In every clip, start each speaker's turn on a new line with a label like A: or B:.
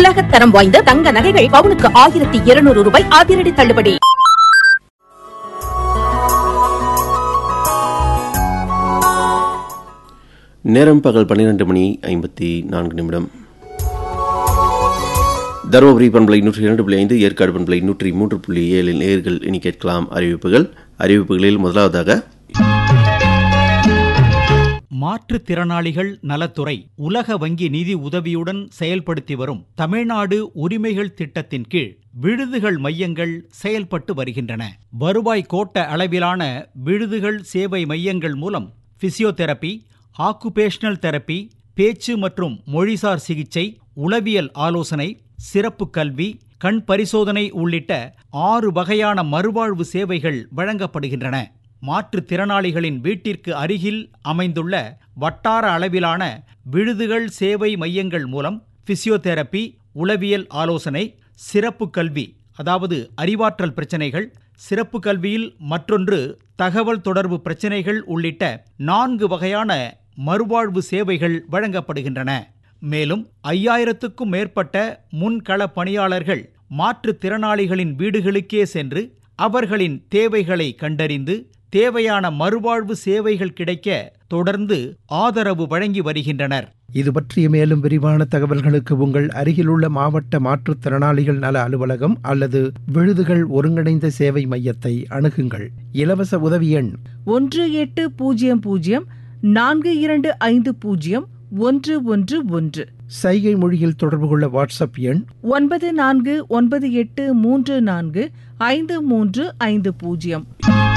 A: உலக தரம் வாய்ந்த தங்க நகைகள் பவுனுக்கு ஆயிரத்தி இருநூறு ரூபாய் அதிரடி தள்ளுபடி
B: நேரம் பகல் பன்னிரண்டு மணி ஐம்பத்தி நான்கு நிமிடம் தருமபுரி பண்பலை நூற்றி இரண்டு புள்ளி ஐந்து ஏற்காடு பண்பலை நூற்றி மூன்று புள்ளி ஏழில் நேர்கள் இனி கேட்கலாம் அறிவிப்புகள் அறிவிப்புகளில் முதலாவதாக
C: மாற்றுத்திறனாளிகள் நலத்துறை உலக வங்கி நிதி உதவியுடன் செயல்படுத்தி வரும் தமிழ்நாடு உரிமைகள் திட்டத்தின் கீழ் விடுதிகள் மையங்கள் செயல்பட்டு வருகின்றன வருவாய் கோட்ட அளவிலான விடுதிகள் சேவை மையங்கள் மூலம் பிசியோதெரபி ஆக்குபேஷனல் தெரப்பி பேச்சு மற்றும் மொழிசார் சிகிச்சை உளவியல் ஆலோசனை சிறப்பு கல்வி கண் பரிசோதனை உள்ளிட்ட ஆறு வகையான மறுவாழ்வு சேவைகள் வழங்கப்படுகின்றன மாற்றுத்திறனாளிகளின் வீட்டிற்கு அருகில் அமைந்துள்ள வட்டார அளவிலான விடுதிகள் சேவை மையங்கள் மூலம் பிசியோதெரப்பி உளவியல் ஆலோசனை சிறப்பு கல்வி அதாவது அறிவாற்றல் பிரச்சனைகள் சிறப்பு கல்வியில் மற்றொன்று தகவல் தொடர்பு பிரச்சனைகள் உள்ளிட்ட நான்கு வகையான மறுவாழ்வு சேவைகள் வழங்கப்படுகின்றன மேலும் ஐயாயிரத்துக்கும் மேற்பட்ட முன்கள பணியாளர்கள் மாற்றுத்திறனாளிகளின் வீடுகளுக்கே சென்று அவர்களின் தேவைகளை கண்டறிந்து தேவையான மறுவாழ்வு சேவைகள் கிடைக்க தொடர்ந்து ஆதரவு வழங்கி வருகின்றனர்
D: இது பற்றிய மேலும் விரிவான தகவல்களுக்கு உங்கள் அருகிலுள்ள மாவட்ட மாற்றுத்திறனாளிகள் நல அலுவலகம் அல்லது விழுதுகள் ஒருங்கிணைந்த சேவை மையத்தை அணுகுங்கள் இலவச உதவி எண்
E: ஒன்று எட்டு பூஜ்ஜியம் பூஜ்ஜியம் நான்கு இரண்டு ஐந்து பூஜ்ஜியம் ஒன்று ஒன்று ஒன்று
D: சைகை மொழியில் தொடர்பு கொள்ள வாட்ஸ்அப் எண்
E: ஒன்பது நான்கு ஒன்பது எட்டு மூன்று நான்கு ஐந்து மூன்று ஐந்து பூஜ்ஜியம்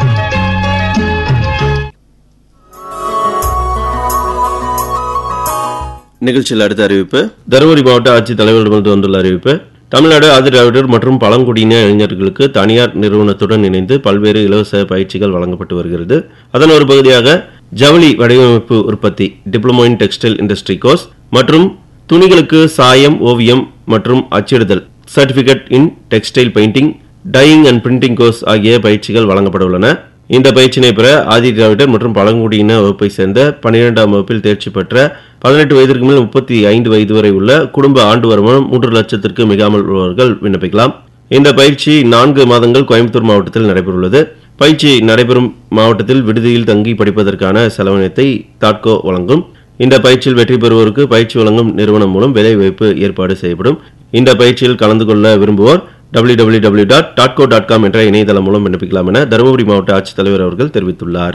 B: நிகழ்ச்சியில் அடுத்த அறிவிப்பு தருமபுரி மாவட்ட ஆட்சித் தலைவரிடமிருந்து வந்துள்ள அறிவிப்பு தமிழ்நாடு ஆதிதிராவிடர் மற்றும் பழங்குடியின இளைஞர்களுக்கு தனியார் நிறுவனத்துடன் இணைந்து பல்வேறு இலவச பயிற்சிகள் வழங்கப்பட்டு வருகிறது அதன் ஒரு பகுதியாக ஜவுளி வடிவமைப்பு உற்பத்தி diploma in textile industry course மற்றும் துணிகளுக்கு சாயம் ஓவியம் மற்றும் அச்சிடுதல் certificate in textile painting dyeing and printing course ஆகிய பயிற்சிகள் வழங்கப்பட உள்ளன இந்த பயிற்சியினை பெற ஆதி திராவிடர் மற்றும் பழங்குடியின வகுப்பை சேர்ந்த பன்னிரெண்டாம் வகுப்பில் தேர்ச்சி பெற்ற பதினெட்டு வயதிற்கு மேல் முப்பத்தி ஐந்து வயது வரை உள்ள குடும்ப ஆண்டு வருமானம் மூன்று லட்சத்திற்கு மிகாமல் உள்ளவர்கள் விண்ணப்பிக்கலாம் இந்த பயிற்சி நான்கு மாதங்கள் கோயம்புத்தூர் மாவட்டத்தில் நடைபெறவுள்ளது பயிற்சி நடைபெறும் மாவட்டத்தில் விடுதியில் தங்கி படிப்பதற்கான செலவினத்தை தாட்கோ வழங்கும் இந்த பயிற்சியில் வெற்றி பெறுவோருக்கு பயிற்சி வழங்கும் நிறுவனம் மூலம் வேலைவாய்ப்பு ஏற்பாடு செய்யப்படும் இந்த பயிற்சியில் கலந்து கொள்ள விரும்புவோர் W W W dot TADCO dot com என்ற இணையதளம் மூலம் விண்ணப்பிக்கலாம் என தருமபுரி மாவட்ட ஆட்சித்தலைவர் அவர்கள் தெரிவித்துள்ளார்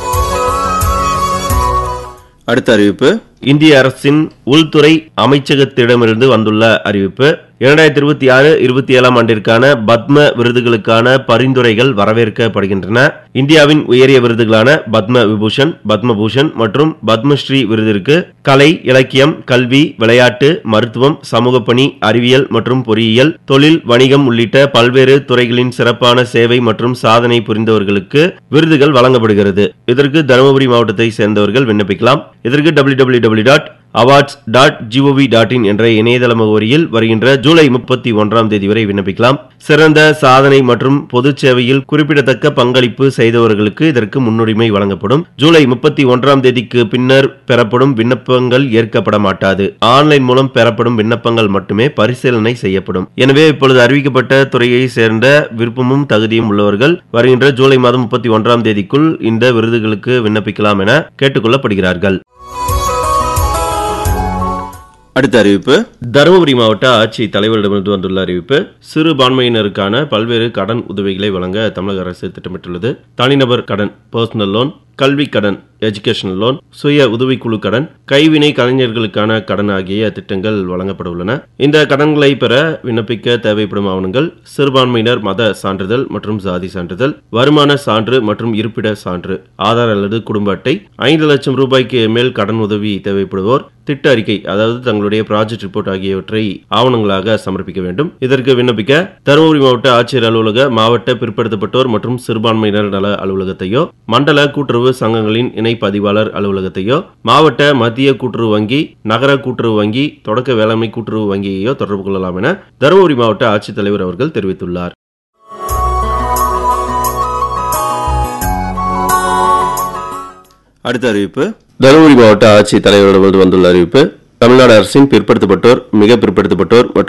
B: அடுத்த அறிவிப்பு இந்திய அரசின் உள்துறை அமைச்சகத்திடமிருந்து வந்துள்ள அறிவிப்பு இரண்டாயிரத்தி இருபத்தி ஆறு இருபத்தி ஏழாம் ஆண்டிற்கான பத்ம விருதுகளுக்கான பரிந்துரைகள் வரவேற்கப்படுகின்றன இந்தியாவின் உயரிய விருதுகளான பத்ம விபூஷன் பத்மபூஷன் மற்றும் பத்மஸ்ரீ விருதிற்கு கலை இலக்கியம் கல்வி விளையாட்டு மருத்துவம் சமூக பணி அறிவியல் மற்றும் பொறியியல் தொழில் வணிகம் உள்ளிட்ட பல்வேறு துறைகளின் சிறப்பான சேவை மற்றும் சாதனை புரிந்தவர்களுக்கு விருதுகள் வழங்கப்படுகிறது இதற்கு தருமபுரி மாவட்டத்தை சேர்ந்தவர்கள் விண்ணப்பிக்கலாம் இதற்கு W W W dot awards dot G O V dot in என்ற இணையதள முகவரியில் வருகின்ற ஜூலை முப்பத்தி ஒன்றாம் தேதி வரை விண்ணப்பிக்கலாம் சிறந்த சாதனை மற்றும் பொது சேவையில் குறிப்பிடத்தக்க பங்களிப்பு செய்தவர்களுக்கு இதற்கு முன்னுரிமை வழங்கப்படும் ஜூலை முப்பத்தி ஒன்றாம் தேதிக்கு பின்னர் பெறப்படும் விண்ணப்பங்கள் ஏற்கப்பட மாட்டாது ஆன்லைன் மூலம் பெறப்படும் விண்ணப்பங்கள் மட்டுமே பரிசீலனை செய்யப்படும் எனவே இப்பொழுது அறிவிக்கப்பட்ட துறையை சேர்ந்த விருப்பமும் தகுதியும் உள்ளவர்கள் வருகின்ற ஜூலை மாதம் முப்பத்தி ஒன்றாம் தேதிக்குள் இந்த விருதுகளுக்கு விண்ணப்பிக்கலாம் என கேட்டுக்கொள்ளப்படுகிறார்கள் அடுத்த அறிவிப்பு தருமபுரி மாவட்ட ஆட்சி தலைவரிடமிருந்து வந்துள்ள அறிவிப்பு சிறுபான்மையினருக்கான பல்வேறு கடன் உதவிகளை வழங்க தமிழக அரசு திட்டமிட்டுள்ளது தனிநபர் கடன் பர்சனல் லோன் கல்வி கடன் எஜுகேஷனல் லோன் சுய உதவிக்குழு கடன் கைவினை கலைஞர்களுக்கான கடன் ஆகிய திட்டங்கள் வழங்கப்பட உள்ளன இந்த கடன்களை பெற விண்ணப்பிக்க தேவைப்படும் ஆவணங்கள் சிறுபான்மையினர் மத சான்றிதழ் மற்றும் சாதி சான்றிதழ் வருமான சான்று மற்றும் இருப்பிட சான்று ஆதார் அல்லது குடும்ப அட்டை ஐந்து லட்சம் ரூபாய்க்கு மேல் கடன் உதவி தேவைப்படுவோர் திட்ட அறிக்கை அதாவது தங்களுடைய ப்ராஜெக்ட் ரிப்போர்ட் ஆகியவற்றை ஆவணங்களாக சமர்ப்பிக்க வேண்டும் இதற்கு விண்ணப்பிக்க தருமபுரி மாவட்ட ஆட்சியர் அலுவலக மாவட்ட பிற்படுத்தப்பட்டோர் மற்றும் சிறுபான்மையினர் நல அலுவலகத்தையோ மண்டல கூட்டுறவு சங்கங்களின் இணை பதிவாளர் அலுவலகத்தையோ மாவட்ட மத்திய கூட்டுறவு வங்கி நகர கூட்டுறவு வங்கி தொடக்க வேளாண்மை கூட்டுறவு வங்கியையோ தொடர்பு கொள்ளலாம் என தருமபுரி மாவட்ட ஆட்சித்தலைவர் அவர்கள் தெரிவித்துள்ளார் அடுத்த அறிவிப்பு தருமபுரி மாவட்ட ஆட்சித் தலைவரிடமிருந்து வந்துள்ள அறிவிப்பு தமிழ்நாடு அரசின் பிற்படுத்தப்பட்டோர் மிக பிற்படுத்தப்பட்டோர் மற்றும்